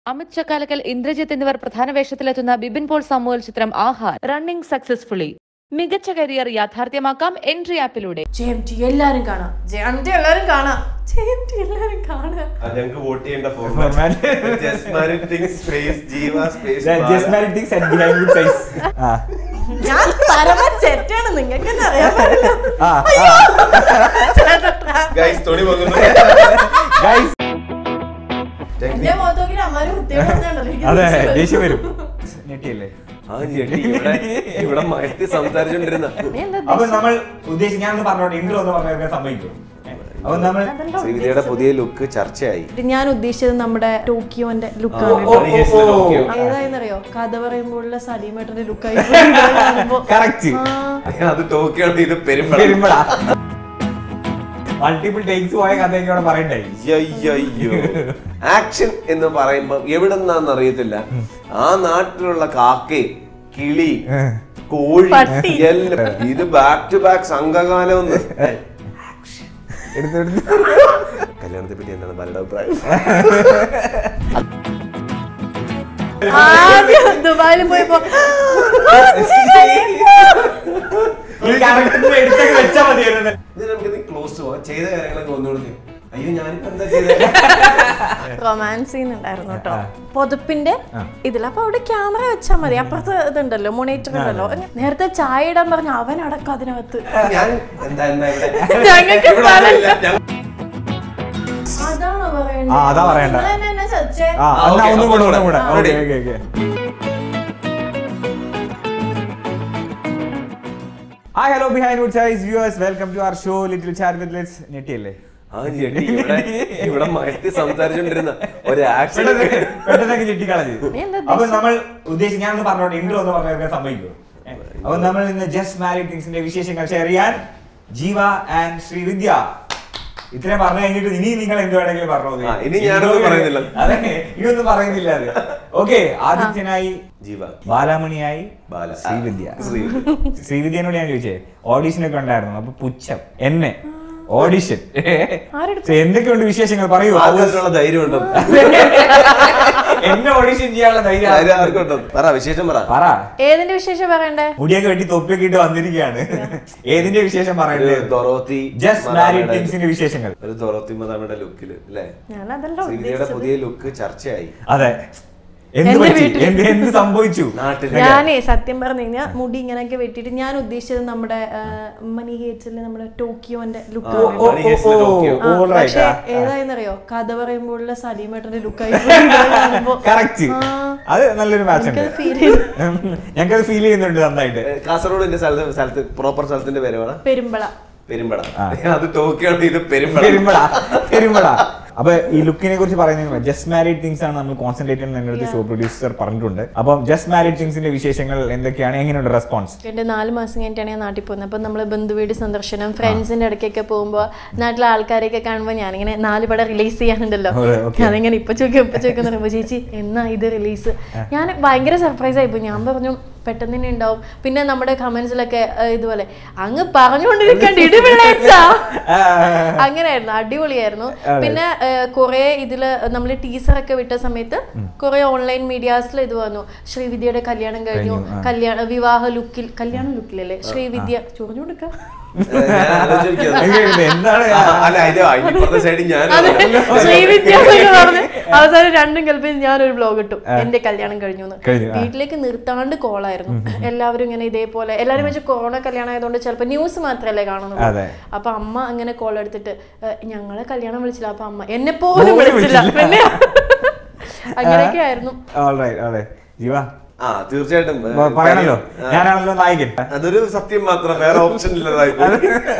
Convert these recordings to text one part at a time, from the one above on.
അമിത് ചക്കാലക്കൽ ഇന്ദ്രജിത്ത് എന്നിവർ പ്രധാന വേഷത്തിലെത്തുന്ന ബിബിൻ പോൾ സാമുവൽ ചിത്രം ആഹാർ റണ്ണിംഗ് സക്സസ്ഫുള്ളി മികച്ച കരിയർ യാഥാർത്ഥ്യമാക്കാം എൻട്രി ആപ്പിലൂടെ ജെ എം ടി എല്ലാരും കാണാം ജെ എം ടി എല്ലാരും കാണാം ജെ എം ടി എല്ലാരും കാണാം ആ, ഞങ്ങക്ക് വോട്ട് ചെയ്യേണ്ട Format. Format just married things space Jeeva space Just married things and behind good size. ആ. ഞാൻ പരമ ചെറ്റാണ് നിങ്ങൾക്ക് തന്നെ അറിയാൻ പാടില്ല ആ, ആ. ഗൈസ് തുണി പോകുന്നു Guys, എന്റെ മുഖത്ത് നോക്കി അമ്മാര് വൃത്തിയോടെ അതെ ദേഷ്യം വരും ഞെട്ടിയല്ലേ ആ ഞെട്ടി ഇവിടെ ഇവിടെ മയത്തി സംസാരിച്ചോണ്ടിരുന്ന അപ്പൊ നമ്മൾ ഉദ്ദേശിച്ച് ഞാൻ പറഞ്ഞോട്ടെ ഇൻട്രോ ഒന്ന് പറഞ്ഞാൽ സമ്മതിക്കും അപ്പൊ നമ്മൾ ശ്രീവിദ്യയുടെ പുതിയ ലുക്ക് ചർച്ചയായി ഞാൻ ഉദ്ദേശിച്ചത് നമ്മുടെ ടോക്കിയോന്റെ ഓ, ഓ, ലുക്കാണ് ഓ, Yes, ഓ. Tokyo. ഏതായെന്നറിയോ കഥ പറയുമ്പോഴുള്ള സലീമേട്ടന്റെ ലുക്കായി Correct. അത് ടോക്കിയാണ് ഇത് പെരുമ്പള വരുമ്പോഴാ മൾട്ടിപ്പിൾ ടേക്സ് പോയ കഥയൊക്കെ അവിടെ പറയണ്ടേ അയ്യോ ആക്ഷൻ എന്ന് പറയുമ്പോ എവിടെ നിന്നാന്ന് അറിയത്തില്ല ആ നാട്ടിലുള്ള കാക്കയും കിളി കോഴി പട്ടി. എല്ലാം ഇത് ബാക്ക് ടു ബാക്ക് സംഘകാലം ഒന്ന് എടുത്തെടുത്ത് കല്യാണത്തെ പറ്റി എന്താണ് പലരുടെ അഭിപ്രായം ആദ്യം ദുബായിൽ പോയപ്പോ ഈ ക്യാരക്ടറിനെ എടുത്തൊക്കെ വെച്ചാ മതിയായിരുന്നു ഇത് നമുക്ക് ക്ലോസ് പോവാം ചെയ്ത കാര്യങ്ങളൊക്കെ ഒന്നുകൂടി അയ്യോ ഞാനിപ്പോ എന്താ ചെയ്തത് റൊമാൻസ് സീൻ ഉണ്ടായിരുന്നു കേട്ടോ ആ. പൊതുപ്പിന്റെ ആ. ഇതിൽ അപ്പൊ അവിടെ ക്യാമറ വെച്ചാൽ മതി അപ്പുറത്ത് ഇതുണ്ടല്ലോ മോണിറ്റർ ഉണ്ടല്ലോ നേരത്തെ ചായ ഇടാൻ പറഞ്ഞു അവൻ അടക്കം അതിനകത്ത് ഞാൻ എന്താ എന്താ ഇവിടെ ഞങ്ങൾക്ക് ഇവിടെ സ്ഥലമില്ല. ഒന്നുമില്ല. ഞങ്ങ- അതാണോ ആ, അതാ പറയണ്ടേ. നിങ്ങളെന്നെ എന്നെ ചതിച്ചേ? ആ ആ, എന്നാ okay, ഒന്നും കൂടെ ഒന്നും ഒന്നും കൂടെ കൂടെ. Okay Ready? Okay okay hi hello behind wood size viewers welcome to our show little chat with let's ഞെട്ടിയല്ലേ ആ ഞെട്ടി ഇവിടെ ഇവിടെ മയത്തി സംസാരിച്ചോണ്ടിരുന്ന ഒരു ആക്ഷൻ പെട്ടെന്ന് പെട്ടെന്നൊക്കെ ഞെട്ടിക്കളഞ്ഞു നീ എന്താ അപ്പൊ നമ്മൾ ഉദ്ദേശിച്ച് ഞാൻ ഒന്ന് പറഞ്ഞോട്ടെ ഇൻട്രോ ഒന്ന് പറഞ്ഞാൽ സമ്മതിക്കും അപ്പൊ നമ്മൾ ഇന്ന് ജസ്റ്റ് മാരിഡ് തിങ്സിന്റെ വിശേഷങ്ങൾ ഷെയർ ചെയ്യാൻ ജീവ ആൻഡ് ശ്രീവിദ്യ ഇത്രയും പറഞ്ഞു കഴിഞ്ഞിട്ട് ഇനി നിങ്ങൾ എന്ത് വേണമെങ്കിലും പറഞ്ഞോ ആ, ഇനി ഞാനൊന്നും പറയുന്നില്ല. അതെ ഇനിയൊന്നും പറയുന്നില്ല അത് ഓക്കെ ആദിത്യനായി ജീവ ബാലാമണിയായി ബാല ശ്രീവിദ്യ ശ്രീവിദ്യ ശ്രീവിദ്യനോട് ഞാൻ ചോദിച്ചേ ഓഡീഷൻ ഒക്കെ ഉണ്ടായിരുന്നു അപ്പൊ പുച്ഛം എന്നെ ഓഡിഷൻ ആരെടുത്തു? എന്തൊക്കെയുണ്ട് വിശേഷങ്ങൾ പറയൂ ആൾക്കാർക്കുള്ള ധൈര്യം ഉണ്ടോ എന്നെ ഓഡിഷൻ ചെയ്യാനുള്ള ധൈര്യം ധൈര്യം ആർക്കും ഉണ്ടോ പറ വിശേഷം പറ പറ ഏതിന്റെ വിശേഷം പറയണ്ടേ മുടിയൊക്കെ വെട്ടി തൊപ്പിയൊക്കെ ഇട്ട് വന്നിരിക്കുകയാണ് ഏതിന്റെ വിശേഷം ഒരു പറയണ്ടേ ദൊറോത്തി ജസ്റ്റ് മാരിഡ് മദാമയുടെ- തിങ്സിന്റെ വിശേഷങ്ങൾ ഒരു ദൊറോത്തി മദാമയുടെ ലുക്കില് അല്ലേ ഞാൻ അതല്ല ശ്രീവിദ്യയുടെ ഉദ്ദേശിച്ചത് പുതിയ ലുക്ക് ചർച്ചയായി അതെ എന്ത് എന്റെ പറ്റി വീട്ടിൽ. എന്ത് എന്ത് സംഭവിച്ചു നാട്ടിൽ ഞാനേ സത്യം പറഞ്ഞു കഴിഞ്ഞാൽ മുടി ഇങ്ങനെയൊക്കെ വെട്ടിയിട്ട് ഞാൻ ഉദ്ദേശിച്ചത് നമ്മുടെ ആ, മണി ഹേറ്റ്സിലെ നമ്മുടെ ടോക്കിയോന്റെ ഓ, ലുക്ക് ഓ, ഓ, Money Heist ലെ ഓ, ടോക്കിയോ. ഓ, all right, പക്ഷെ ആ, ആ. ഏതായെന്നറിയോ കഥ പറയുമ്പോഴുള്ള സലീമേട്ടന്റെ ലുക്കായി കറക്റ്റ് അത് നല്ലൊരു മാച്ച് ഉണ്ട് എനിക്കത് ഫീൽ ചെയ്തു ഞങ്ങൾക്കത് ഫീൽ ചെയ്യുന്നുണ്ട് നന്നായിട്ട് കാസർഗോഡിന്റെ സ്ഥലത്ത് സ്ഥലത്ത് പ്രോപ്പർ സ്ഥലത്തിന്റെ പേര് പറ പെരുമ്പള പെരുമ്പട ആ. അത് ടോക്കിയാണ് ഇത് പെരുമ്പട പെരുമ്പള പെരുമ്പള അപ്പൊ ഈ ലുക്കിനെ കുറിച്ച് പറയുന്നത് ജസ്റ്റ് മാരിഡ് തിങ്സ് ആണ് നമ്മൾ കോൺസെൻട്രേറ്റ് ചെയ്യുന്ന ഞങ്ങളുടെ ഷോ പ്രൊഡ്യൂസർ പറഞ്ഞിട്ടുണ്ട് അപ്പം ജസ്റ്റ് മാരിഡ് തിങ്സിന്റെ വിശേഷങ്ങൾ എന്തൊക്കെയാണ് എങ്ങനെയുണ്ട് റെസ്പോൺസ് എന്റെ നാല് മാസം കഴിഞ്ഞിട്ടാണ് ഞാൻ നാട്ടിൽ പോകുന്നത് അപ്പം നമ്മൾ ബന്ധുവീട് സന്ദർശനം ഫ്രണ്ട്സിന്റെ ഇടയ്ക്കൊക്കെ പോകുമ്പോൾ നാട്ടിലെ ആൾക്കാരെയൊക്കെ കാണുമ്പോൾ ഞാനിങ്ങനെ നാല് പടം റിലീസ് ചെയ്യാനുണ്ടല്ലോ അതെ, okay. ഞാനിങ്ങനെ ഇപ്പൊ ചോദിക്കും ഇപ്പൊ ചോദിക്കുന്ന പറയുമ്പോൾ ചേച്ചി എന്നാ ഇത് റിലീസ് ഞാൻ ഭയങ്കര സർപ്രൈസ് ആയിപ്പോയി ഞാൻ പറഞ്ഞു പെട്ടെന്ന് തന്നെ ഉണ്ടാവും പിന്നെ നമ്മുടെ കമന്റ്സിലൊക്കെ ഇതുപോലെ അങ്ങ് പറഞ്ഞുകൊണ്ടിരിക്കേണ്ട ഇടിവിളാച്ചാ അങ്ങനെയായിരുന്നു അടിപൊളിയായിരുന്നു അതെ. പിന്നെ കുറെ ഇതില് നമ്മൾ ടീസറൊക്കെ വിട്ട സമയത്ത് കുറെ ഓൺലൈൻ മീഡിയാസിൽ ഇത് വന്നു ശ്രീവിദ്യയുടെ കല്യാണം കഴിഞ്ഞു കഴിഞ്ഞു, ആ. കല്യാണ വിവാഹ ലുക്കിൽ കല്യാണ ലുക്കിലല്ലേ ശ്രീവിദ്യ ചൊറിഞ്ഞു കൊടുക്ക ഞാൻ ആലോചിക്കുന്നത്. എങ്ങനെയുണ്ട്? എന്താണ് ആ, അല്ല ഇത് ഇപ്പുറത്തെ സൈഡിൽ ഞാൻ അതെ ശ്രീവിദ്യ എന്നൊക്കെ പറഞ്ഞ് അവസാനം രണ്ടും കൽപ്പിച്ച് ഞാനൊരു ബ്ലോഗ് ഇട്ടു എന്റെ കല്യാണം കഴിഞ്ഞു എന്ന് കഴിഞ്ഞു, ആ. വീട്ടിലേക്ക് നിർത്താണ്ട് കോളായിരുന്നു എല്ലാവരും ഇങ്ങനെ ഇതേപോലെ എല്ലാവരും വെച്ച് കൊറോണ കല്യാണം ആയതുകൊണ്ട് ചിലപ്പോൾ ന്യൂസ് മാത്രമല്ലേ കാണുന്നുള്ളൂ അതെ. അപ്പൊ അമ്മ അങ്ങനെ കോൾ എടുത്തിട്ട് "ഏ, ഞങ്ങളെ കല്യാണം വിളിച്ചില്ല അപ്പൊ അമ്മ എന്നെ പോലും പോലും വിളിച്ചില്ല വിളിച്ചില്ല. പിന്നെ അങ്ങനെയൊക്കെ ആയിരുന്നു ഓൾറൈറ്റ് അതെ ജീവ ആ തീർച്ചയായിട്ടും ഏ, പ- പറയണല്ലോ ആ, ഞാനാണല്ലോ നായകൻ അതൊരു സത്യം മാത്രം വേറെ ഓപ്ഷൻ ഇല്ലതായി പോയി.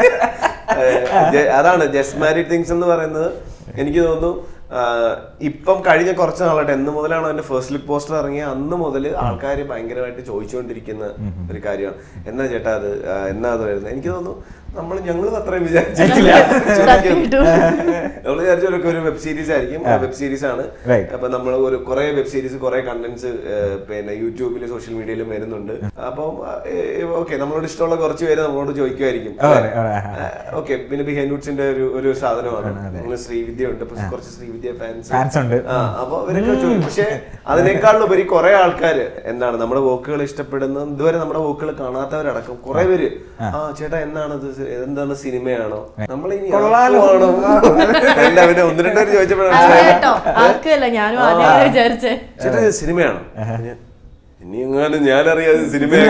ഏ, ജെ- അതാണ് ജസ്റ്റ് മാരിഡ് തിങ്സ് എന്ന് പറയുന്നത് എനിക്ക് തോന്നുന്നു ആ, ഇപ്പം കഴിഞ്ഞ കുറച്ച് നാളായിട്ട് എന്ന് മുതലാണോ എന്റെ ഫസ്റ്റ് ലുക്ക് പോസ്റ്റർ ഇറങ്ങിയ അന്ന് മുതൽ ആൾക്കാർ ഭയങ്കരമായിട്ട് ചോദിച്ചുകൊണ്ടിരിക്കുന്ന ഒരു കാര്യമാണ് എന്നാ ചേട്ടാ അത് ആ, എന്നാ അത് വരുന്നത് എനിക്ക് തോന്നുന്നു നമ്മൾ ഞങ്ങൾ അത്രയും വിചാരിച്ചില്ല സത്യമായിട്ടും. നമ്മൾ വിചാരിച്ചവരൊക്കെ ഒരു വെബ് സീരീസ് ആയിരിക്കും വെബ് സീരീസ് ആണ് Right. അപ്പൊ നമ്മൾ ഒരു കുറെ വെബ് സീരീസ് കുറെ കണ്ടന്റ്സ് പിന്നെ യൂട്യൂബിലും സോഷ്യൽ മീഡിയയിലും വരുന്നുണ്ട് അപ്പം ഓക്കെ നമ്മളോട് ഇഷ്ടമുള്ള കുറച്ച് പേര് നമ്മളോട് ചോദിക്കുമായിരിക്കും അതെ, അതെ, ആ. ഓക്കെ പിന്നെ ബിഹൈൻഡ്സിന്റെ ഒരു ഒരു സാധനമാണ് നമ്മള് ശ്രീവിദ്യ ഉണ്ട് അപ്പൊ കുറച്ച് ശ്രീവിദ്യ ഫാൻസ് Fans ഉണ്ട്. ആ അപ്പൊ ഇവരൊക്കെ ചോദിക്കും പക്ഷെ അതിനേക്കാളുപരി കുറെ ആൾക്കാര് എന്താണ് നമ്മുടെ വോക്കുകൾ ഇഷ്ടപ്പെടുന്ന ഇതുവരെ നമ്മുടെ വോക്കുകൾ കാണാത്തവരടക്കം കുറെ പേര് ആ ചേട്ടാ എന്നാണ് ഇത് സി- എന്താണ് സിനിമയാണോ നമ്മൾ ഇനി കൊള്ളാലോ. ആണോ അല്ല പിന്നെ ഒന്ന് രണ്ടു പേര് അതെ ചോദിച്ചപ്പോഴാണ് കേട്ടോ ആർക്കല്ല ഞാനും ആദ്യം വിചാരിച്ചേ ചേട്ടാ ഇത് സിനിമയാണോ ഞാൻ, ഇനി എങ്ങാനും ഞാനറിയാതെ സിനിമ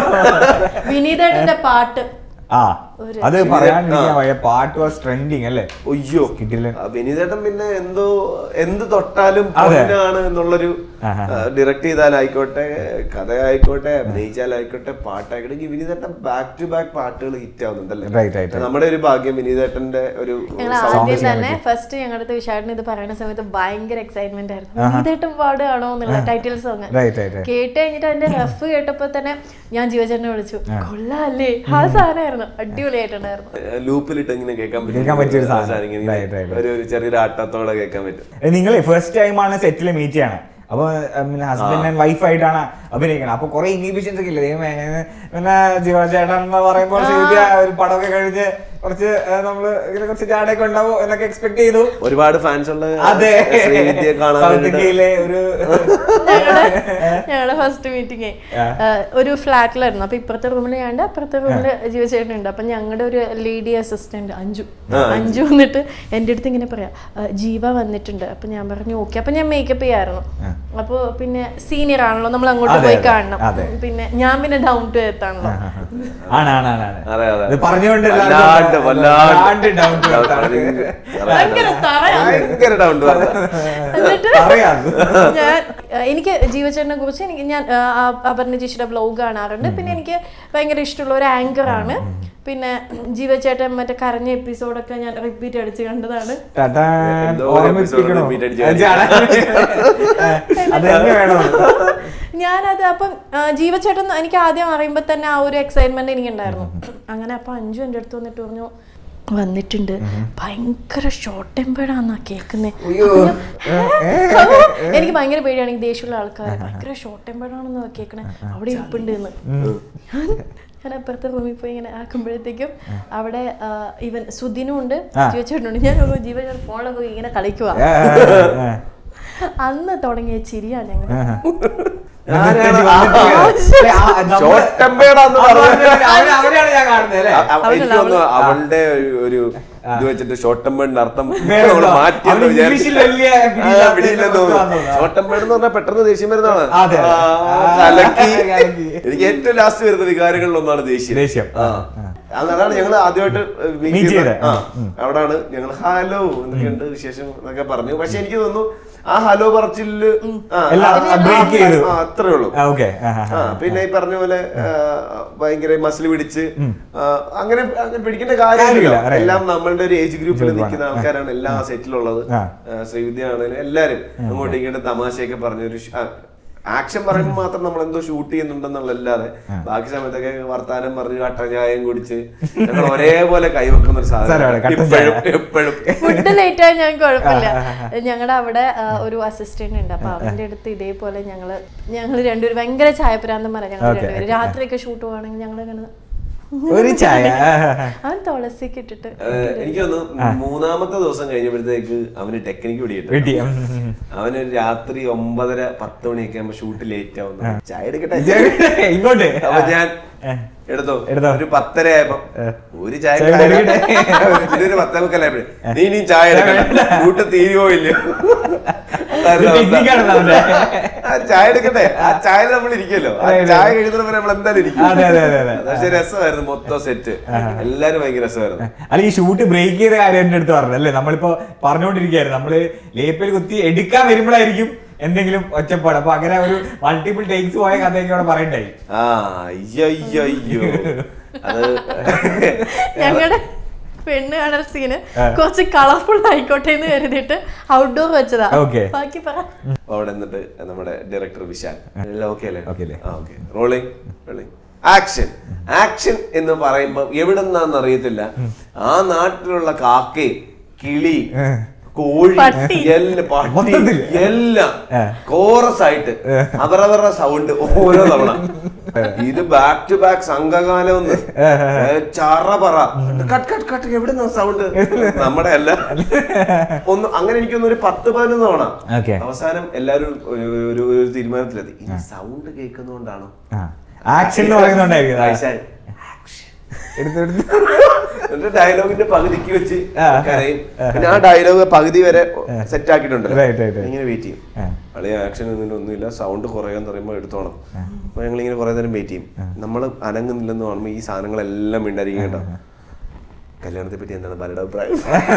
വിനീതേട്ടന്റെ പാട്ട് ആ ഒരു- അത് പറയാണ്ടിരിക്കാൻ വയ്യ പാട്ട് വാസ് ട്രെൻഡിങ് അല്ലേ ഒയ്യോ കിട്ടില്ല ആ, വിനീതേട്ടൻ പിന്നെ എന്തോ എന്ത് തൊട്ടാലും അതെ. പൊന്നാണ് എന്നുള്ളൊരു ആഹാ. ഡയറക്ട് ചെയ്താലായിക്കോട്ടെ കഥ ആയിക്കോട്ടെ അഭിനയിച്ചാലായിക്കോട്ടെ പാട്ടായിക്കോട്ടെ ഈ വിനീതേട്ടൻ ബാക്ക് ടു ബാക്ക് പാട്ടുകൾ ഹിറ്റ് ആവുന്നുണ്ടല്ലേ Right, right, right. നമ്മുടെ ഒരു ഭാഗ്യം വിനീതേട്ടന്റെ ഒരു ഞങ്ങൾ sound ആദ്യം ചെയ്യാൻ തന്നെ പറ്റും. ഫസ്റ്റ് ഞങ്ങളുടെ വിശാലിന് ഇത് പറയുന്ന സമയത്ത് ഭയങ്കര എക്സൈറ്റ്മെന്റ് ആയിരുന്നു വിനീതേട്ടൻ പാടുകയാണോ എന്നുള്ള title song Right, right, right. കേട്ട് കഴിഞ്ഞിട്ട് അതിന്റെ റഫ് കേട്ടപ്പോ തന്നെ ഞാൻ ജീവചേട്ടനെ വിളിച്ചു കൊള്ളാല്ലേ ആ സാധനമായിരുന്നു അടിപൊളിയായിട്ടുണ്ടായിരുന്നു ലൂപ്പിലിട്ട് ഇങ്ങനെ കേൾക്കാൻ കേൾക്കാൻ പറ്റിയൊരു സാധനം. സാധനം ഇങ്ങനെ Right, right, right. ഒരു ഒരു ചെറിയൊരു ആട്ടത്തോടെ കേൾക്കാൻ പറ്റും നിങ്ങൾ ഫസ്റ്റ് ടൈമാണ് സെറ്റിൽ മീറ്റ് ചെയ്യണം അപ്പൊ ഹസ്ബൻഡ് ആൻഡ് വൈഫ് ആയിട്ടാണ് അഭിനയിക്കണം അപ്പൊ കുറെ ഇൻഹിബിഷൻസ് ഒക്കെ ഇല്ലേ ദൈവമേ, പിന്നെ ജീവചേട്ടൻ എന്ന് പറയുമ്പോൾ ശരിക്കും ഒരു പടമൊക്കെ കഴിഞ്ഞ് കുറച്ച് ആ, നമ്മള് ഇങ്ങനെ കുറച്ച് ചാടയൊക്കെ ഉണ്ടാവും എന്നൊക്കെ എക്സ്പെക്ട് ചെയ്തു ഒരുപാട് ഫാൻസ് ഉള്ള അതെ ശ്രീവിദ്യയെ കാണാൻ സൗത്ത് വേണ്ടിയിട്ട് ഇന്ത്യയിലെ ഒരു ഞങ്ങളുടെ ഞങ്ങളുടെ ഫസ്റ്റ് മീറ്റിംഗ് ഒരു ഫ്ലാറ്റിലായിരുന്നു അപ്പൊ ഇപ്പുറത്തെ റൂമിൽ ഞാണ്ട് അപ്പുറത്തെ റൂമിൽ ജീവചേട്ടൻ ഉണ്ട് അപ്പൊ ഞങ്ങളുടെ ഒരു ലേഡി അസിസ്റ്റന്റ് അഞ്ജു അഞ്ജു വന്നിട്ട് എൻ്റെ അടുത്ത് ഇങ്ങനെ പറയാ "ആ, ജീവ വന്നിട്ടുണ്ട് അപ്പൊ ഞാൻ പറഞ്ഞു ഓക്കെ അപ്പൊ ഞാൻ മേക്കപ്പ് ചെയ്യായിരുന്നു അപ്പൊ പിന്നെ സീനിയർ ആണല്ലോ നമ്മൾ അങ്ങോട്ട് അതെ, പോയി അതെ, കാണണം അതെ. പിന്നെ ഞാൻ പിന്നെ ഡൗൺ ടു എർത്ത് ആണല്ലോ ആണ് ആണ് ആണ് ആണ് അതെ, അതെ. ഇത് പറഞ്ഞുകൊണ്ട് എല്ലാവർക്കും വല്ലാണ്ട്, വല്ലാണ്ട്. വല്ലാണ്ട് down to earth ആണ്. ഭയങ്കര തറയാ. ഭയങ്കര ഡൗൺ ടു എന്നിട്ട് പറയാം ഞാൻ ആ, എനിക്ക് ജീവചേട്ടനെ കുറിച്ച് എനിക്ക് ഞാൻ ആ, ആ, അപർണ ചേച്ചിയുടെ വ്ലോഗ് കാണാറുണ്ട് പിന്നെ എനിക്ക് ഭയങ്കര ഇഷ്ടമുള്ള ഒരു ആങ്കർ ആണ് പിന്നെ ജീവചേട്ടൻ മറ്റേ കരഞ്ഞ എപ്പിസോഡൊക്കെ ഞാൻ റിപ്പീറ്റ് അടിച്ച് കണ്ടതാണ് ടാറ്റാ, എന്തോ ഒരു ഓർമ്മിപ്പിക്കണോ? episode repeat അടിച്ച് അതാണ്. അത് തന്നെ വേണോ ഞാനത് അപ്പം ആ, ജീവചേട്ടൻ എനിക്ക് ആദ്യം അറിയുമ്പോൾ തന്നെ ആ ഒരു എക്സൈറ്റ്മെന്റ് എനിക്കുണ്ടായിരുന്നു അങ്ങനെ അപ്പൊ അഞ്ചു എൻ്റെ അടുത്ത് വന്നിട്ട് പറഞ്ഞു വന്നിട്ടുണ്ട് ഭയങ്കര ഷോർട്ട് ടെമ്പേർഡാന്നാ കേൾക്കുന്നേ എനിക്ക് ഭയങ്കര പേടിയാണ് എനിക്ക് ദേഷ്യമുള്ള ആൾക്കാർ ഭയങ്കര ഷോർട്ട് ടെമ്പേർഡാണെന്ന് കേൾക്കണേ അവിടെ ഇരിപ്പുണ്ട് എന്ന് ഞാൻ അപ്പുറത്തെ റൂമിൽ പോയി ഇങ്ങനെ ആക്കുമ്പോഴത്തേക്കും അവിടെ ആ, ഇവൻ സുദിനും ഉണ്ട് ആ. ജീവചേട്ടനുണ്ട് ഞാൻ ജീവചേട്ടൻ ഫോണിൽ പോയി ഇങ്ങനെ കളിക്കുക അന്ന് തുടങ്ങിയ ചിരിയാ ഞങ്ങൾ ഷോർട്ട് ടെമ്പേർഡാന്ന് പറഞ്ഞു അവരെയാണ് ഞാൻ കാണുന്നത് അല്ലേ അ- അവ- എനിക്ക് തോന്നുന്നു അവളുടെ ഒരു- ഒരു ഇത് വെച്ചിട്ട് ഷോർട്ട് ടെമ്പേർഡിന്റെ അർത്ഥം അവള് മാറ്റിയെന്ന് അവന് വിചാരിച്ചു. ഇംഗ്ലീഷിൽ വലിയ ആ, പിടിയില്ലാത്ത പിടിയില്ലെന്ന് ഒരു തോന്നുന്നു. വന്നതാ. ഷോർട്ട് ടെമ്പേർഡ് എന്ന് പറഞ്ഞാൽ പെട്ടെന്ന് ദേഷ്യം വരുന്നതാണ് അതെ. ആ, ആ, കലക്കി. കലക്കി. എനിക്ക് ഏറ്റവും ലാസ്റ്റ് വരുന്ന വികാരങ്ങളിൽ ഒന്നാണ് ദേഷ്യം ദേഷ്യം. ആ. അത് അതാണ് ഞങ്ങൾ ആദ്യമായിട്ട് meet Meet ചെയ്യുന്നത്. ചെയ്തത്. ആ അവിടാണ് ഞങ്ങൾ ഹലോ എന്നൊക്കെയുണ്ട് വിശേഷം എന്നൊക്കെ പറഞ്ഞു പക്ഷെ എനിക്ക് തോന്നുന്നു ആ ഹലോ പറച്ചില് എല്ലാം break ചെയ്തു. അത്രേ ഉള്ളൂ ഓക്കെ ആ, പിന്നെ ഈ പറഞ്ഞ പോലെ ആ, ഭയങ്കര മസിൽ പിടിച്ച് ആ, അങ്ങനെ അങ്ങനെ പിടിക്കേണ്ട കാര്യമില്ല കാര്യമില്ല, അറിയാം. എല്ലാം നമ്മളുടെ ഒരു ഏജ് ഗ്രൂപ്പിൽ ഗ്രൂപ്പാണ്. നിൽക്കുന്ന ആൾക്കാരാണ് എല്ലാ സെറ്റിലുള്ളത് ആ. ശ്രീവിദ്യ ആണെങ്കിലും എല്ലാരും അങ്ങോട്ടും ഇങ്ങോട്ടും തമാശയൊക്കെ പറഞ്ഞൊരു ആക്ഷൻ പറയുമ്പോൾ മാത്രം നമ്മൾ എന്തോ ഷൂട്ട് ചെയ്യുന്നുണ്ടെന്നുള്ളല്ലാതെ ബാക്കി സമയത്തൊക്കെ വർത്താനം പറഞ്ഞ് കട്ടൻ ചായയും കുടിച്ച് ഞങ്ങൾ ഒരേപോലെ കൈവെക്കുന്ന ഒരു സാരമില്ല, സാധനം കട്ടൻ ഇപ്പോഴും ചായ. എപ്പോഴും ഫുഡ് ലേറ്റ് ആയി ഞാൻ കുഴപ്പമില്ല ഞങ്ങളുടെ അവിടെ ആ, ഒരു അസിസ്റ്റന്റ് ഉണ്ട് അപ്പൊ അവന്റെ അടുത്ത് ഇതേപോലെ ഞങ്ങള് ഞങ്ങൾ രണ്ടുപേരും ഭയങ്കര ചായപ്രാന്തം പറയാം ഞങ്ങൾ Okay. രണ്ടുപേരും രാത്രിയൊക്കെ ഷൂട്ട് പോവാണെങ്കിൽ ഞങ്ങൾ ഇങ്ങനെ ഒരു ചായ അവൻ തുളസിക്ക് ഇട്ടിട്ട് ഏഹ്, എനിക്ക് തോന്നുന്നു മൂന്നാമത്തെ ദിവസം കഴിഞ്ഞപ്പോഴത്തേക്ക് അവന് ടെക്നിക്ക് പിടികിട്ടും വീട്ടിൽ അവന് രാത്രി ഒമ്പതര പത്ത് മണിയൊക്കെ ആകുമ്പോ ഷൂട്ട് ലേറ്റ് ആവുന്നു ചായ എടുക്കട്ടെ ഇങ്ങോട്ട് അപ്പൊ ഞാൻ ഏ. എടുത്തോ എടുത്തോ. ഒരു പത്തര ആയപ്പോ ഒരു ചായ ചായ കാര്യം. പിന്നെ ഒരു പത്തേ മുക്കാലായപ്പോഴേ നീ ഇനി ചായ എടുക്കണ്ട ഷൂട്ട് തീരുവോ ഇല്ലയോ അതായിരുന്നു അവസ്ഥ. ടെക്നിക്കാണ് നമ്മുടെ. ആ ചായ എടുക്കട്ടെ ആ ചായ നമ്മൾ ഇരിക്കുമല്ലോ ആ അതെ, അതെ. ചായ കഴിയുന്നവരെ നമ്മൾ എന്തായാലും ഇരിക്കും അതെ, അതെ, അതെ, അതെ. പക്ഷെ രസമായിരുന്നു മൊത്തം സെറ്റ് എല്ലാരും ഭയങ്കര രസമായിരുന്നു അല്ല ഈ ഷൂട്ട് ബ്രേക്ക് ചെയ്ത കാര്യം എന്റെ അടുത്ത് പറഞ്ഞു അല്ലേ നമ്മളിപ്പോ പറഞ്ഞുകൊണ്ടിരിക്കുകയായിരുന്നു നമ്മള് ലേപ്പിൽ കുത്തി എടുക്കാൻ വരുമ്പോഴായിരിക്കും എന്തെങ്കിലും ഒച്ചപ്പാട് അപ്പൊ അങ്ങനെ ഒരു മൾട്ടിപ്പിൾ ടേക്സ് പോയ കഥയൊക്കെ അവിടെ പറയണ്ടായി ആ അയ്യോ അയ്യോ അയ്യോ അത് ഞങ്ങളുടെ പെണ്ണ് കാണൽ സീന് കുറച്ച് കളർഫുൾ ആയിക്കോട്ടെ എന്ന് കരുതിയിട്ട് ഔട്ട്ഡോർ വെച്ചതാ Okay. ബാക്കി പറ അപ്പൊ അവിടെ എന്നിട്ട് നമ്മുടെ ഡയറക്ടർ വിശാൽ എല്ലാം ഓക്കെ അല്ലേ Okay അല്ലേ? ആ okay rolling rolling action action എന്ന് പറയുമ്പോൾ എവിടെ നിന്നാന്ന് അറിയത്തില്ല ആ നാട്ടിലുള്ള കാക്കയും കിളി കോഴി പട്ടി. എല്ലാം പട്ടി മൊത്തത്തില്. എല്ലാം ഏ. കോറസ് ആയിട്ട് അവരവരുടെ സൗണ്ട് ഓരോ തവണ ഇത് ബാക്ക് ടു ബാക്ക് സംഘകാലം ഒന്ന് ചറ പറ കട്ട് കട്ട് കട്ട് എവിടുന്ന സൗണ്ട് നമ്മുടെ അല്ല ഒന്ന് അങ്ങനെ എനിക്കൊന്ന് ഒരു പത്ത് പതിനൊന്ന് തവണ Okay. അവസാനം എല്ലാരും ഒരു ഒരു- ഒരു തീരുമാനത്തിലെത്തി ഈ സൗണ്ട് കേൾക്കുന്നോണ്ടാണോ ആക്ഷൻ എന്ന് പറയുന്നുണ്ടായിരിക്കും ആയിഷാൻ, എടുത്ത് എടുത്ത് എന്നിട്ട് ഡയലോഗിന്റെ പകുതിക്ക് വെച്ച് ആ. കരയും പിന്നെ ആ ഡയലോഗ് പകുതി വരെ സെറ്റ് ആക്കിയിട്ടുണ്ടല്ലോ Right, right, right. ഇങ്ങനെ വെയിറ്റ് ചെയ്യും ആ. അളിയ ആക്ഷൻ ഒന്നും ഒന്നുമില്ല സൗണ്ട് കുറയാന്ന് പറയുമ്പോൾ എടുത്തോണം അപ്പൊ ഞങ്ങൾ ഇങ്ങനെ കുറെ നേരം വെയിറ്റ് ചെയ്യും നമ്മൾ അനങ്ങുന്നില്ലെന്ന് കാണുമ്പോൾ ഈ സാധനങ്ങളെല്ലാം മിണ്ടായിരിക്കും കേട്ടോ കല്യാണത്തെ പറ്റി എന്താണ് പലരുടെ അഭിപ്രായം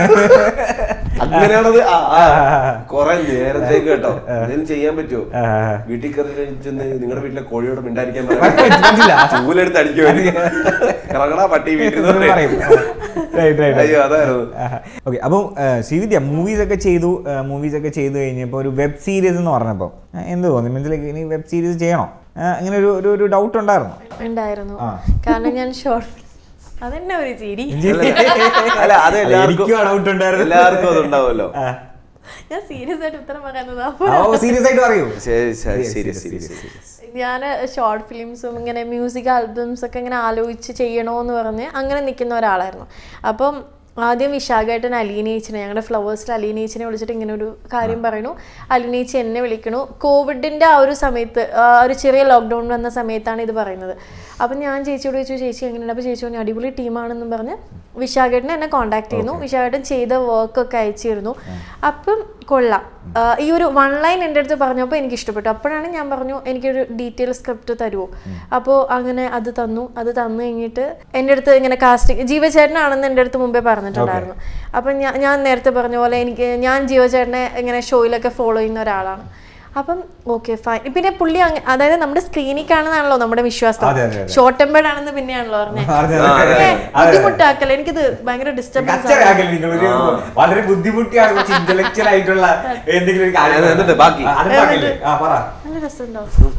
അങ്ങനെയാണത് ആ, ആ. കുറെ നേരത്തേക്ക് കേട്ടോ എന്തെങ്കിലും ചെയ്യാൻ പറ്റുമോ ആ. വീട്ടിൽ കയറി ചെന്ന് നിങ്ങളുടെ വീട്ടിലെ കോഴിയോട് മിണ്ടായിരിക്കാൻ പറ്റില്ല. ചൂലെടുത്ത് അടിക്കും കിറങ്ങടാ പട്ടി വീട്ടിൽ നിന്ന് എന്ന് പറയും Right, right, right. അയ്യോ അതായിരുന്നു ഓക്കെ അപ്പം ശ്രീവിദ്യ മൂവീസ് ഒക്കെ ചെയ്തു മൂവീസ് ഒക്കെ ചെയ്തു കഴിഞ്ഞപ്പോൾ ഒരു വെബ് സീരീസ് എന്ന് പറഞ്ഞപ്പോൾ എന്ത് തോന്നി മനസ്സിലേക്ക് ഇനി വെബ് സീരീസ് ചെയ്യണോ ആ, ഇങ്ങനെ ഒരു ഒരു ഒരു ഡൗട്ട് ഉണ്ടായിരുന്നു ഉണ്ടായിരുന്നു ആ. കാരണം ഞാൻ ഷോർട്ട് അതെന്നെ ഒരു ചിരി അല്ല അത് എല്ലാവർക്കും എനിക്കും ഡൗട്ട് ഉണ്ടായിരുന്നു എല്ലാവർക്കും അതുണ്ടാവുമല്ലോ ആ. ഞാൻ സീരിയസ് ആയിട്ട് ഉത്തരം പറയുന്നതാ ഓ സീരിയസ് ആയിട്ട് പറയൂ ശരി ശരി Serious, ശരി serious, ശരി serious. ഞാൻ ഷോർട്ട് ഫിലിംസും ഇങ്ങനെ മ്യൂസിക് ആൽബംസ് ഒക്കെ ഇങ്ങനെ ആലോചിച്ച് ചെയ്യണോന്ന് പറഞ്ഞ് അങ്ങനെ നിൽക്കുന്ന ഒരാളായിരുന്നു അപ്പം ആദ്യം വിശാഖായിട്ടൻ അലീനേച്ചിനെ ഞങ്ങളുടെ ഫ്ലവേഴ്സിൽ അലീനേച്ചിനെ വിളിച്ചിട്ട് ഇങ്ങനെ ഒരു കാര്യം പറയണു അലീനേച്ചി എന്നെ വിളിക്കണു കോവിഡിൻ്റെ ആ ഒരു സമയത്ത് ആ ഒരു ചെറിയ ലോക്ക്ഡൗൺ വന്ന സമയത്താണ് ഇത് പറയുന്നത് അപ്പം ഞാൻ ചേച്ചിയോട് ചോദിച്ചു ചേച്ചി എങ്ങനെയുണ്ട് അപ്പോൾ ചേച്ചി പറഞ്ഞു അടിപൊളി ടീമാണെന്നും പറഞ്ഞ് വിശാഖേട്ടനെ എന്നെ കോൺടാക്ട് ചെയ്യുന്നു വിശാഖേട്ടൻ ചെയ്ത വർക്കൊക്കെ അയച്ചിരുന്നു അപ്പം കൊള്ളാം ആ, ഈ ഒരു വൺ ലൈൻ എൻ്റെ അടുത്ത് പറഞ്ഞപ്പോൾ എനിക്ക് ഇഷ്ടപ്പെട്ടു അപ്പോഴാണ് ഞാൻ പറഞ്ഞു എനിക്കൊരു ഡീറ്റെയിൽ സ്ക്രിപ്റ്റ് തരുമോ അപ്പോൾ അങ്ങനെ അത് തന്നു അത് തന്നു കഴിഞ്ഞിട്ട് എൻ്റെ അടുത്ത് ഇങ്ങനെ കാസ്റ്റിംഗ് ജീവചേട്ടനാണെന്ന് എൻ്റെ അടുത്ത് മുമ്പേ പറഞ്ഞിട്ടുണ്ടായിരുന്നു അപ്പം ഞാൻ ഞാൻ നേരത്തെ പറഞ്ഞ പോലെ എനിക്ക് ഞാൻ ജീവചേട്ടനെ ഇങ്ങനെ ഷോയിലൊക്കെ ഫോളോ ചെയ്യുന്ന ഒരാളാണ് അപ്പം ഓക്കെ ഫൈൻ പിന്നെ പുള്ളി അങ്ങ- അതായത് നമ്മുടെ സ്ക്രീനിൽ കാണുന്നതാണല്ലോ നമ്മുടെ വിശ്വാസം അതെ, അതെ, അതെ. ഷോർട്ട് ടെമ്പേർഡ് ആണെന്ന് പിന്നെയാണല്ലോ പറഞ്ഞത് അതെ, ആ, അതെ, അതെ. അതെ. അതെ. ബുദ്ധിമുട്ടാക്കൽ എനിക്കിത് ഭയങ്കര ഡിസ്റ്റർബൻസ് കച്ചറയാക്കല് നിങ്ങളൊരു വളരെ ബുദ്ധിമുട്ടിയാണ് കുറച്ച് ഇന്റലക്ച്വൽ ആയിട്ടുള്ള എന്തെങ്കിലും ഒരു കാര്യം അത് എന്നിട്ട് ബാക്കി. ആ, അത് ബാക്കിയല്ലേ? ആ പറ നല്ല രസമുണ്ടോ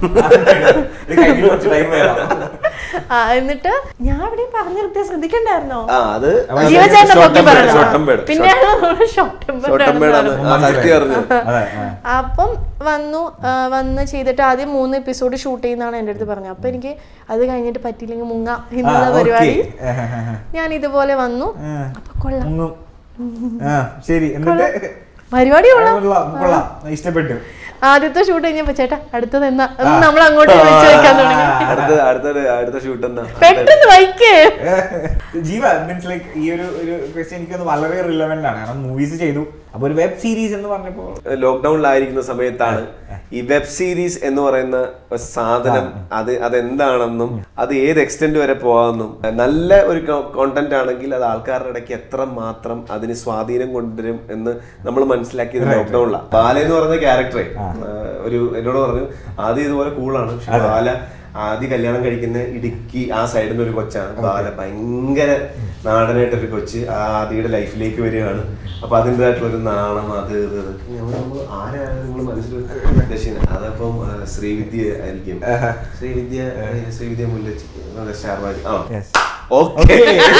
ഇത് കഴിഞ്ഞിട്ട് കുറച്ച് ടൈം വേണം ആ എന്നിട്ട് ഞാൻ ഇവിടെ പറഞ്ഞു നിർത്തിയ ശ്രദ്ധിക്കണ്ടായിരുന്നോ ആ അത് ജീവചേട്ടനെ short പൊക്കി term bed, short term പറഞ്ഞു bed, പിന്നെയാണ് നമ്മള് ഷോർട്ട് short term bed ആണ്. ആ, സത്യം അറിഞ്ഞു അതെ ആ. അപ്പം വന്നു ആ, വന്ന് ചെയ്തിട്ട് ആദ്യം മൂന്ന് എപ്പിസോഡ് ഷൂട്ട് ചെയ്യുന്നതാണ് എൻ്റെ അടുത്ത് പറഞ്ഞത് അപ്പൊ എനിക്ക് അത് കഴിഞ്ഞിട്ട് പറ്റിയില്ലെങ്കിൽ മുങ്ങ ആ, എന്നുള്ള okay. പരിപാടി ആ, ആ, ആ. ഞാൻ ഇതുപോലെ വന്നു ആ. അപ്പൊ കൊള്ളാം മുങ്ങും. ആ ശരി എന്നിട്ട് പരിപാടി കൊള്ളാം കൊള്ളാം കൊള്ളാം ഇഷ്ടപ്പെട്ടു ആദ്യത്തെ ഷൂട്ട് കഴിഞ്ഞപ്പോ ചേട്ടാ അടുത്തത് എന്നാ എന്ന് നമ്മൾ അങ്ങോട്ട് വിളിച്ചു വെക്കാൻ തുടങ്ങി അടുത്ത അടുത്ത അടുത്ത ഷൂട്ട് എന്നാ പെട്ടെന്ന് വൈക്കേ ജീവ മീൻസ് ലൈക്ക് ഈ ഒരു ഒരു ക്വസ്റ്റ്യൻ എനിക്കൊന്ന് വളരെ റിലവന്റ് ആണ് കാരണം മൂവീസ് ചെയ്തു അപ്പൊ ഒരു വെബ് സീരീസ് എന്ന് പറഞ്ഞപ്പോൾ ലോക്ക്ഡൌണിലായിരിക്കുന്ന സമയത്താണ് ഈ വെബ് സീരീസ് എന്ന് പറയുന്ന സാധനം അത് അതെന്താണെന്നും അത് ഏത് എക്സ്റ്റെന്റ് വരെ പോകാമെന്നും നല്ല ഒരു കോണ്ടന്റ് ആണെങ്കിൽ അത് ആൾക്കാരുടെ ഇടയ്ക്ക് എത്ര മാത്രം അതിന് സ്വാധീനം കൊണ്ടുവരും എന്ന് നമ്മൾ മനസ്സിലാക്കിയത് ലോക്ക്ഡൌണിലാണ് ബാല എന്ന് പറയുന്ന ക്യാരക്ടറെ ഒരു എന്നോട് പറഞ്ഞു ആദ്യം ഇതുപോലെ കൂളാണ് പക്ഷെ ബാല ആദ്യം കല്യാണം കഴിക്കുന്ന ഇടുക്കി ആ സൈഡിൽ നിന്ന് ഒരു കൊച്ചാണ് ബാല ഭയങ്കര നാടനായിട്ടൊരു കൊച്ച് ആ ആദിയുടെ ലൈഫിലേക്ക് വരികയാണ് അപ്പൊ അതിൻ്റെതായിട്ടുള്ള ഒരു നാണം അത് ഇത് ഇത്. ഞാൻ പറയുമ്പോ ആരാണ് നിങ്ങൾ മനസ്സിൽ ഉദ്ദേശിക്കുന്നത് അതപ്പം ആ, ശ്രീവിദ്യ ആയിരിക്കും ശ്രീവിദ്യ ആ, ശ്രീവിദ്യ മുല്ലച്ചി സ്റ്റാർവാജി ആ Yes. ഓക്കെ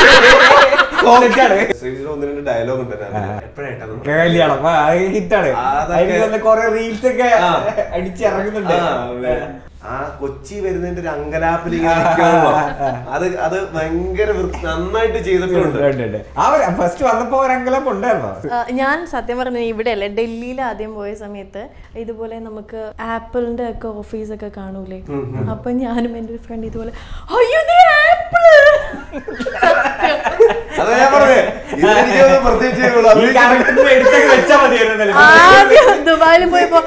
തെറ്റാണ്. ശ്രീവിദ്യ ഒന്ന് രണ്ട് ഡയലോഗ് ഉണ്ട് എപ്പോഴായിട്ടാണ് കല്യാണം ഹിറ്റാണ് അതൊക്കെ- അതിന് വന്ന കുറെ റീൽസ് ഒക്കെ ആ. അടിച്ചിറങ്ങുന്നുണ്ട് ആ, വേ- ആ കൊച്ചി വരുന്നതിന്റെ ഒരു അങ്കലാപ്പിൽ ഇങ്ങനെ നിൽക്കുമ്പോ അത് അത് ഭയങ്കര വൃത്തി- നന്നായിട്ട് ചെയ്തിട്ടുണ്ട് ആ ഫസ്റ്റ് വന്നപ്പോ ഒരു അങ്കലപ്പ് ഉണ്ടായിരുന്നോ ആ, ഞാൻ സത്യം പറഞ്ഞ ഇവിടെ അല്ലേ ഡൽഹിയിൽ ആദ്യം പോയ സമയത്ത് ഇതുപോലെ നമുക്ക് ആപ്പിളിന്റെ ഒക്കെ ഓഫീസ് ഒക്കെ കാണൂലേ അപ്പൊ ഞാനും എന്റെ ഒരു ഫ്രണ്ട് ഇതുപോലെ അയ്യോ ആപ്പിള് അതാ ഞാൻ പറഞ്ഞേ ഇത് എനിക്കൊന്ന് പ്രത്യേകിച്ച് ഇവിടെ ഈ അഭിനയിക്കാൻ- ക്യാരക്ടറിനെ എടുത്തൊക്കെ വെച്ചാ മതിയായിരുന്നല്ലോ ആദ്യം ദുബായിൽ പോയപ്പോ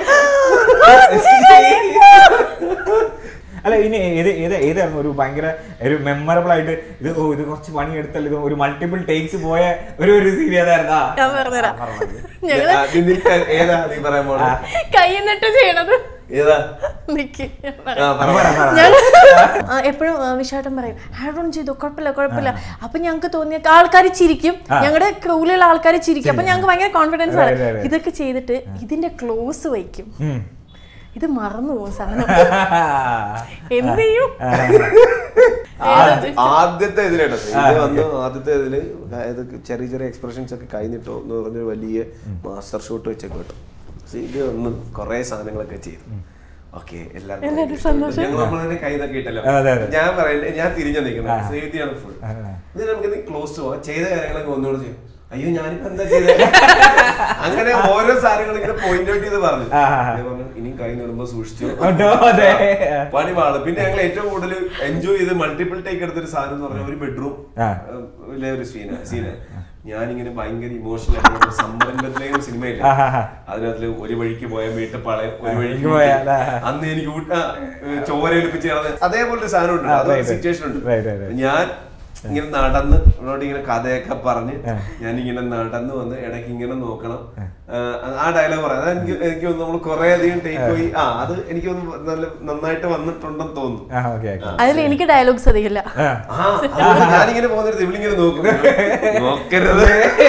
അല്ല ഇനി ഏത് ഏത് ഏതായിരുന്നു ഒരു ഭയങ്കര ഒരു മെമ്മറബിൾ ആയിട്ട് ഇത് ഓ ഇത് കുറച്ച് പണിയെടുത്തല്ല ഇത് ഒരു മൾട്ടിപ്പിൾ ടേക്സ് പോയ ഒരു ഒരു സീരീസ് ഏതായിരുന്നാ ഞാൻ പറഞ്ഞുതരാം ഞങ്ങള് ആ, നീ- നീ- ഏതാ നീ പറയാൻ പോണ കൈ നിട്ട് ചെയ്യണത് ഏതാ നിക്ക് ഞാൻ ആ, പറയാം. പറ, പറ, പറ. ഞാൻ എപ്പോഴും വിശാട്ടം പറയും ഹാഡ് ഓൺ ചെയ്തു കുഴപ്പമില്ല കുഴപ്പമില്ല അപ്പൊ ഞങ്ങൾക്ക് തോന്നിയ ആൾക്കാർ ചിരിക്കും ഞങ്ങളുടെ ക്രൂലുള്ള ആൾക്കാർ ചിരിക്കും അപ്പൊ ഞങ്ങൾക്ക് ഭയങ്കര കോൺഫിഡൻസ് Right, right, ആണ് right. ഇതൊക്കെ ചെയ്തിട്ട് ഇതിന്റെ ക്ലോസ് വയ്ക്കും ഉം. ഇത് മറന്നു പോകും സാധനം എന്ത് ചെയ്യും ആദ്യ- ആദ്യത്തെ ഇതിലേട്ടോ ഇത് വന്ന് ആദ്യത്തെ ഇതില് അതായത് ചെറിയ ചെറിയ എക്സ്പ്രഷൻസ് ഒക്കെ കഴിഞ്ഞിട്ടോ എന്ന് പറഞ്ഞൊരു വലിയ മാസ്റ്റർ ഷൂട്ട് വെച്ചൊക്കെ കേട്ടോ പക്ഷേ ഇത് ഒന്ന് കുറെ സാധനങ്ങളൊക്കെ ചെയ്തു ഓക്കെ എല്ലാവർക്കും ഞങ്ങൾ നമ്മളതിനെ കൈ തട്ടിയിട്ടല്ലോ അതെ, അതെ. ഞാൻ പറയുന്നത് ഞാൻ തിരിഞ്ഞു നിൽക്കുന്നത് സേവിയാണ് ഫുൾ ഇത് നമുക്ക് ക്ലോസ് ടു പോവാം ചെയ്ത കാര്യങ്ങളൊക്കെ ഒന്നുകൂടെ ചെയ്യും അയ്യോ ഞാനിപ്പോ എന്താ ചെയ്തത് അങ്ങനെ ഓരോ സാധനങ്ങൾ ഇങ്ങനെ പോയിന്റ് ഔട്ട് ചെയ്ത് പറഞ്ഞു ആ, ആ, ആ. ഞാൻ പറഞ്ഞു, ഇനിയും കൈ നിടുമ്പോ സൂക്ഷിച്ചു ഉണ്ടോ? അതെ. പണി പാടും പിന്നെ ഞങ്ങൾ ഏറ്റവും കൂടുതൽ എൻജോയ് ചെയ്ത് മൾട്ടിപ്പിൾ ടേക്ക് എടുത്തൊരു സാധനം എന്ന് പറഞ്ഞാൽ ഒരു ബെഡ്റൂം ആ. ഒരു സീന സീന ഞാനിങ്ങനെ ഭയങ്കര ഇമോഷണൽ ആയിട്ട് സമ്മറിന്റെ സിനിമയില്ല ആ, ആ, ആ. അതിനകത്ത് ഒരു വഴിക്ക് പോയ വീട്ടുപാളയം ഒരു ആ, വഴിക്ക് എനിക്ക് പോയാ, ആ. അന്ന് എനിക്ക് ഊട്ട ചോരയിലിപ്പിച്ച് കിടന്ന് അതേപോലത്തെ സാധനം ഉണ്ട് ആ, അതൊരു right, right. സിറ്റുവേഷൻ ഉണ്ട് Right, right, right. ഞാൻ ഇങ്ങനെ നടന്ന് അവരോട് ഇങ്ങനെ കഥയൊക്കെ പറഞ്ഞ് ആ. ഞാൻ ഇങ്ങനെ നടന്ന് വന്ന് ഇടയ്ക്ക് ഇങ്ങനെ നോക്കണം ആ, ആ ഡയലോഗ് പറയാം അത് എനിക്ക് എനിക്ക് തോന്നുന്നു നമ്മൾ കുറെ അധികം ടേക്ക് പോയി ആ അത് എനിക്ക് തോന്നുന്നു നല്ല നന്നായിട്ട് വന്നിട്ടുണ്ടെന്ന് തോന്നുന്നു ആ ഓക്കെ ഓക്കെ അതിൽ എനിക്ക് ഡയലോഗ്സ് അധികമില്ല ആ ആ അതുകൊണ്ട് ഞാനിങ്ങനെ പോകുന്നിടത്ത് ഇവളിങ്ങനെ നോക്കും നോക്കരുത്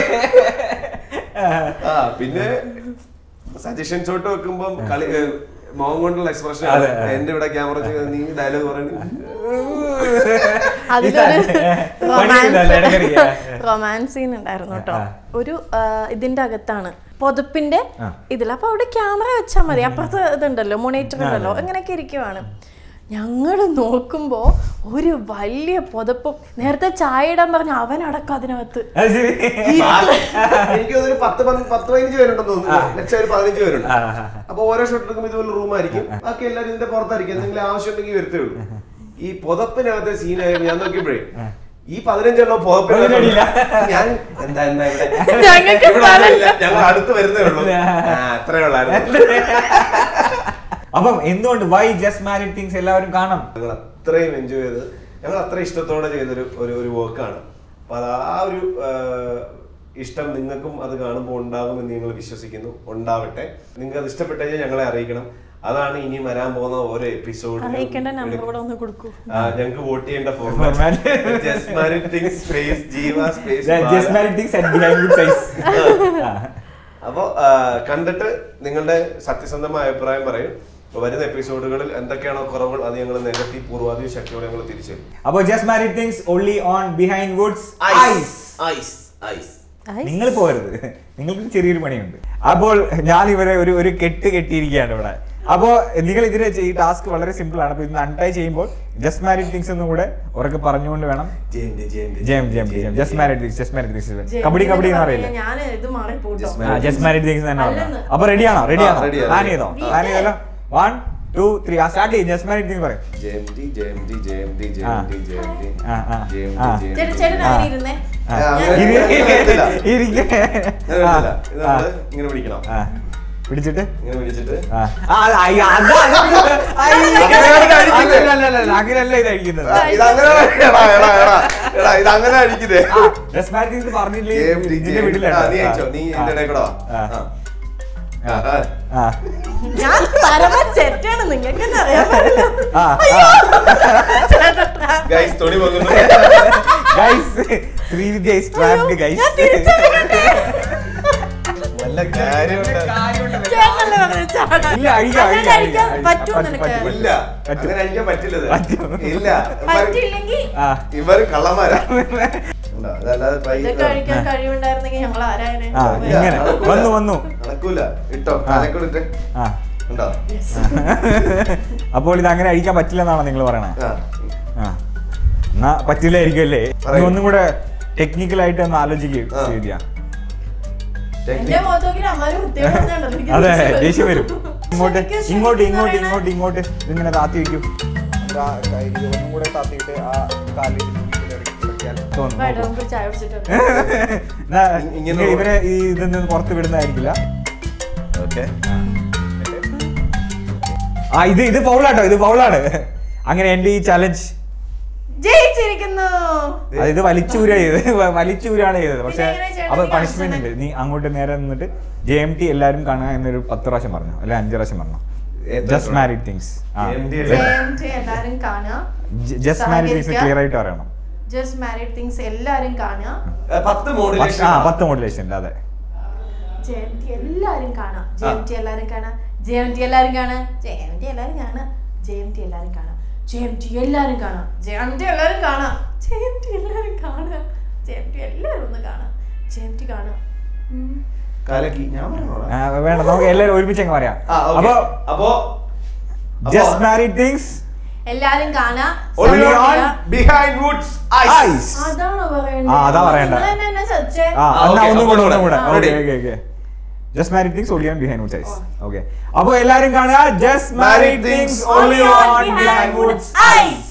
ആ പിന്നെ സജഷൻ ഷോട്ട് വെക്കുമ്പം കളി ഏ, മുഖം കൊണ്ടുള്ള എക്സ്പ്രഷൻ അതെ, അതെ. എന്റെ ഇവിടെ ക്യാമറ നീ ഡയലോഗ് പറയുന്നത് അതിലൊരു പണിയുണ്ടല്ലോ, ഇടയ്ക്കിടയ്ക്ക്. റൊമാൻസ് സീൻ ഉണ്ടായിരുന്നു കേട്ടോ ആ. ഒരു ആ, ഇതിന്റെ അകത്താണ് പുതപ്പിന്റെ ആ. ഇതിൽ അപ്പൊ അവിടെ ക്യാമറ വെച്ചാൽ മതി അപ്പുറത്ത് ഇതുണ്ടല്ലോ മോണിറ്റർ ഉണ്ടല്ലോ അങ്ങനെയൊക്കെ ഇരിക്കുവാണ് ഞങ്ങൾ നോക്കുമ്പോ ഒരു വലിയ പുതപ്പും നേരത്തെ ചായ ഇടാൻ പറഞ്ഞ അവനടക്കം അതിനകത്ത് അത് ശരി എനിക്ക് തോന്നുന്നു ഒരു പത്ത് പന്ത് പത്ത് പതിനഞ്ച് പേരുണ്ടെന്ന് തോന്നുന്നു ലക്ഷം ഒരു പതിനഞ്ച് പേരുണ്ട് ആ, ആ, ആ. അപ്പൊ ഓരോ ഷോട്ട് എടുക്കുമ്പോൾ ഇതുപോലെ റൂം ആയിരിക്കും ബാക്കി എല്ലാവരും ഇതിന്റെ പുറത്തായിരിക്കും എന്തെങ്കിലും ആവശ്യം ഉണ്ടെങ്കിൽ വരത്തേ ഉള്ളൂ ഈ പുതപ്പിനകത്തെ സീനായിരുന്നു ഞാൻ നോക്കിയപ്പോഴേ ഈ പതിനഞ്ചെണ്ണം പുതപ്പിനകത്ത് അതിനടിയില്ല. ഞാൻ എന്താ എന്താ ഇവിടെ ഞങ്ങൾക്ക് ഇവിടെ ഒന്നുമില്ല. ഞങ്ങൾ അടുത്ത് വരുന്നേ ഉള്ളൂ ആ, അത്രേ ഉള്ളായിരുന്നു അപ്പം എന്തുകൊണ്ട് വൈ ജസ്റ്റ് മാരിഡ് തിങ്സ് എല്ലാവരും കാണണം ഞങ്ങൾ അത്രയും എൻജോയ് ചെയ്ത് ഞങ്ങൾ അത്ര ഇഷ്ടത്തോടെ ചെയ്തൊരു ഒരു ഒരു വർക്കാണ് അപ്പൊ അത് ആ ഒരു ആ, ഇഷ്ടം നിങ്ങൾക്കും അത് കാണുമ്പോൾ ഉണ്ടാകുമെന്ന് ഞങ്ങൾ വിശ്വസിക്കുന്നു ഉണ്ടാവട്ടെ നിങ്ങൾക്ക് അത് ഇഷ്ടപ്പെട്ടു കഴിഞ്ഞാൽ ഞങ്ങളെ അറിയിക്കണം അതാണ് ഇനി വരാൻ പോകുന്ന ഓരോ എപ്പിസോഡ് അറിയിക്കേണ്ട നമ്പർ കൂടെ ഒന്ന് കൊടുക്കൂ ഞങ്ങൾക്ക് വോട്ട് ചെയ്യേണ്ട Format. Format just married things space Jeeva just space married things and behind good size അപ്പോൾ കണ്ടിട്ട് നിങ്ങളുടെ സത്യസന്ധമായ അഭിപ്രായം പറയും അപ്പൊ വരുന്ന എപ്പിസോഡുകളിൽ എന്തൊക്കെയാണോ കുറവുകൾ അത് ഞങ്ങൾ നികത്തി പൂർവാധി ശക്തിയോടെ ഞങ്ങൾ തിരിച്ചു അപ്പോൾ just married things only on behind woods ice ice ice നിങ്ങൾ പോരുത് നിങ്ങൾക്ക് ചെറിയൊരു പണിയുണ്ട് അപ്പോൾ ഞാൻ ഇവരെ ഒരു ഒരു കെട്ട് കെട്ടിയിരിക്കുകയാണ് ഇവിടെ അപ്പോൾ നിങ്ങൾ ഇതിനെ ഈ ടാസ്ക് വളരെ സിമ്പിൾ ആണ് അപ്പോൾ ഇത് അൺടൈ ചെയ്യുമ്പോൾ ജസ്റ്റ് മാരിഡ് തിങ്സ് എന്നും കൂടെ ഉറക്കെ പറഞ്ഞുകൊണ്ട് വേണം ജയന്തി ജയന്തി ജയം ജയം ജയം just married things just married things kabaddi kabaddi എന്ന് പറയില്ലേ ഞാൻ ഇത് മാറിപ്പോട്ടോ Just ആ ജസ്റ്റ് മാരിഡ് തിങ്സ് തന്നെ പറഞ്ഞു അല്ലെന്ന്. അപ്പൊ റെഡിയാണോ റെഡിയാണോ ആ, ready ആണ്. പ്ലാൻ ചെയ്തോ പ്ലാൻ ചെയ്തല്ലോ വൺ ടു ത്രീ ആ സ്റ്റാർട്ട് ചെയ്യും ജസ്റ്റ് മാരിഡ് തിങ്സ് പറയും ജയന്തി ജയന്തി ജയന്തി ആ. ജയന്തി ജയന്തി ആ, ആ, ജയന്തി ആ. ജയന്തി ചേട്ടൻ ചേട്ടൻ അങ്ങനെ ഇരുന്നേ ആ. ആ, ഞാൻ- അങ്ങനെ- ഇരി- ഇരിക്കില്ല. ഇരിക്ക. അങ്ങനെ ആ, പറ്റില്ല. ഇത് ആ, നമ്മള് ഇങ്ങനെ പിടിക്കണം ആ. പിടിച്ചിട്ട് ഇങ്ങനെ പിടിച്ചിട്ട് ആ. ആ, അത് അയ്യ, അത് അത് അയ്യ, അങ്ങനെയല്ല അടിക്കുന്നത്. അല്ല, അല്ല, അല്ല, അങ്ങനെയല്ല ഇത് അടിക്കുന്നത് ആ, ഇത് അങ്ങനെ എടാ എടാ എടാ എടാ ഇത് അങ്ങനെ അടിക്കുന്നേ ആ, just married things പറഞ്ഞില്ലേ ജയന്തി നിന്റെ ജയന്തി വീട്ടിലാണ് ആ, നീ അയച്ചോ നീ എന്റെ ഇടയിൽ കൂടെ വാ ആ. ആ. ആ, ആ. ആ ഞാൻ പരമ ചെറ്റാണ് നിങ്ങൾക്ക് തന്നെ അറിയാൻ പാടില്ല ആ ചേട്ടാ. ഗൈസ് തുണി പോകുന്നു guys Sreevidya is trapped guys ഞാൻ തിരിച്ചറിയട്ടെ. നല്ല കാര്യമുണ്ട് ചേട്ടനല്ലേ പറഞ്ഞത് ചാടാൻ. ഇല്ല, അഴിക്കാം, അങ്ങനെ അഴിക്കാം, അഴിക്കാൻ അഴിക്കാം. പറ്റുമോ പറ്റും, നിനക്ക്? പറ്റും. ഇല്ല പറ്റും. അങ്ങനെ അടിക്കാൻ പറ്റില്ല ഇത്. പറ്റും. ഇല്ല ഇവര് പറ്റിയില്ലെങ്കിൽ ആ ഇവര് കള്ളന്മാരാ ഉണ്ടോ? അതല്ലാതെ try- ഇതൊക്കെ അഴിക്കാൻ കഴിവുണ്ടായിരുന്നെങ്കിൽ ഞങ്ങൾ ആരായനെ ആ ഇല്ല, ഇങ്ങനെ നടക്കൂല. വന്നു വന്നു നടക്കൂല ഇട്ടോ ആ. കാലക്കൂടെ ആ ഉണ്ടോ അപ്പോൾ ഇത് അങ്ങനെ അഴിക്കാൻ പറ്റില്ലെന്നാണോ നിങ്ങൾ പറയണേ ആ. ആ എന്നാ പറ്റില്ലായിരിക്കും അല്ലേ പറയൂ. ഒന്നും കൂടെ ടെക്നിക്കൽ ആയിട്ട് ഒന്ന് ആലോചിക്കും ആ. ശ്രീവിദ്യ എന്റെ മുഖത്തോക്കി അമ്മാര് വൃത്തിയോട് പറഞ്ഞാണ്ടല്ലോ, എനിക്ക് അതെ ദേഷ്യം ദേഷ്യം വരും ഇങ്ങോട്ട് ശരിക്കും ഇങ്ങോട്ട് ശരിക്കും ഇങ്ങോട്ട് പറയണേ. ഇങ്ങോട്ട് ഇങ്ങോട്ട് ഇതിങ്ങനെ താത്തി വെക്കും ഒന്നും കൂടെ താത്തിയിട്ട് ആ കാലിൽ തോന്നുന്നു വേണ്ട, നമുക്ക് ചായ കുടിച്ചിട്ടുണ്ട് എന്നാ, ഇ- ഇങ്ങനെ ഇങ്ങ- ഇവരെ ഈ ഇതിൽ നിന്ന് പുറത്ത് വിടുന്നതായിരിക്കില്ല ഓക്കെ ആ ഇത് ഇത് ഫൗളാട്ടോ ഇത് ഫൗളാണ് അങ്ങനെ എന്റെ ഈ ചലഞ്ച് ജയിച്ചിരിക്കുന്നു ഇത് വലിച്ചൂര ചെയ്ത് വലിച്ചൂരാണ് ചെയ്തത് പക്ഷെ പിന്നെ എങ്ങനെ ചേട്ടൻ അപ്പൊ ഈ പണിഷ്മെന്റ് ഉണ്ട് നീ അങ്ങോട്ട് നേരെ നിന്നിട്ട് ജെ എം ടി എല്ലാരും കാണുക എന്നൊരു പത്ത് പ്രാവശ്യം പറഞ്ഞു അല്ലെ അഞ്ചു പ്രാവശ്യം പറഞ്ഞു എത്ര ജസ്റ്റ് പ്രാവശ്യം? മാരിഡ് തിങ്സ് JMT JMT എല്ലാരും കാണുക ജസ്റ്റ് മാരിഡ് തിങ്സ് സഹകരിക്കുക. ക്ലിയർ ആയിട്ട് പറയണം ജസ്റ്റ് മാരീഡ് തിങ്സ് എല്ലാരും കാണുക പത്ത് പത്ത്- മോഡുലേഷൻ ആ പത്ത് മോഡുലേഷൻ അതെ ജെ എം ടി എല്ലാരും കാണാം ജെ എം ടി എല്ലാരും കാണാം ജെ എം ടി എല്ലാരും കാണാം ജെ എം ടി എല്ലാരും കാണാം ജെ എം ടി എല്ലാരും കാണാം ജെ എം ടി എല്ലാരും കാണാം ജെ എം ടി എല്ലാരും കാണാം ജെ എം ടി എല്ലാരും കാണാം ജെ എം ടി എല്ലാരും ഒന്ന് കാണാം ജെ എം ടി കാണാം ഉം. കലക്കി ഞാൻ പറഞ്ഞോളാം ആ, വേണ്ട നമുക്ക് എല്ലാവരും ഒരുമിച്ച് അങ്ങ് പറയാം ആ, okay. അപ്പൊ അപ്പോ ജസ്റ്റ് മാരിഡ് തിങ്സ് എല്ലാരും കാണാം only support on ചെയ്യാം. behind woods eyes. ഐസ് അതാണോ ആ, അതാ പറയണ്ടേ. നിങ്ങൾ തന്നെ എന്നെ search ചെയ്യ്. ആ ആ, എന്നാ okay, ഒന്നും അപ്പൊ കൂടെ ഒന്നും കൂടെ ആ, okay ready. Okay okay just married things only on behind woods ice okay അപ്പൊ എല്ലാരും കാണുക just Married married Things things only Only on on Behind behind Woods woods Eyes.